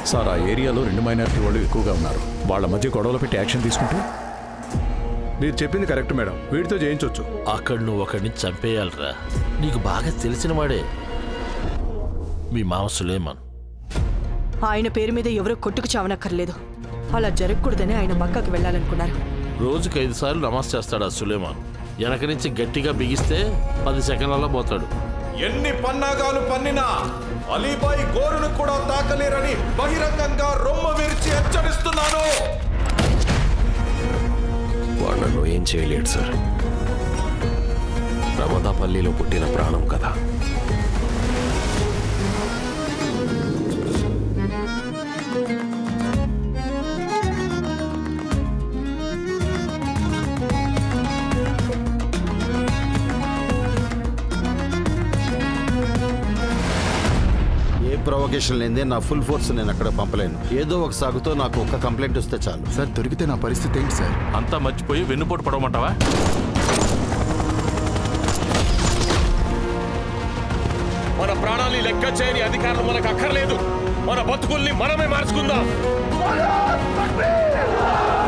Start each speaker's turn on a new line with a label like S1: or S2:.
S1: sir ఆ ఏరియాలో రెండు మైనారిటీ వాళ్ళు ఎక్కువగా ఉన్నారు వాళ్ళ మధ్య గొడవలు పెట్టి యాక్షన్ తీసుకుంటే
S2: మీరు చెప్పింది కరెక్ట్ మేడం వీటితో చేయించవచ్చు
S3: అక్కడ నువ్వు ఒకడిని చంపేయాలిరా నీకు బాగా తెలిసిన వాడే మీ మామ సులేమాన్
S4: ఆయన పేరు మీద ఎవరో కొట్టుకు చావనక్కర్లేదు అలా జరగకూడదని ఆయన మక్కాకి వెళ్ళాలనుకున్నారు
S3: రోజుకి ఐదు సార్లు నమాజ్ చేస్తాడు ఆ సులేమాన్ వెనక నుంచి గట్టిగా బిగిస్తే పది సెకండ్లలో పోతాడు
S5: ఎన్ని పన్నాగాలు పన్నినా అలీబాయి గోరును కూడా తాకలేరని బహిరంగంగా రొమ్మ విరిచి హెచ్చరిస్తున్నాను
S6: వాడు నన్ను ఏం చేయలేడు సార్ రమదాపల్లిలో పుట్టిన ప్రాణం కదా
S7: ఏ ప్రొవకేషన్ లేదే నా ఫుల్ ఫోర్స్ నేను అక్కడ పంపలేను ఏదో ఒక సాగుతో నాకు ఒక కంప్లైంట్ వస్తే చాలు
S8: సార్ దొరికితే నా పరిస్థితి ఏంటి సార్
S9: అంతా మర్చిపోయి వెన్నుపోటు పడవమంటావా
S6: మన ప్రాణాన్ని లెక్క చేయని అధికారులు మనకు అక్కర్లేదు మన బతుకుల్ని మనమే మార్చుకుందాం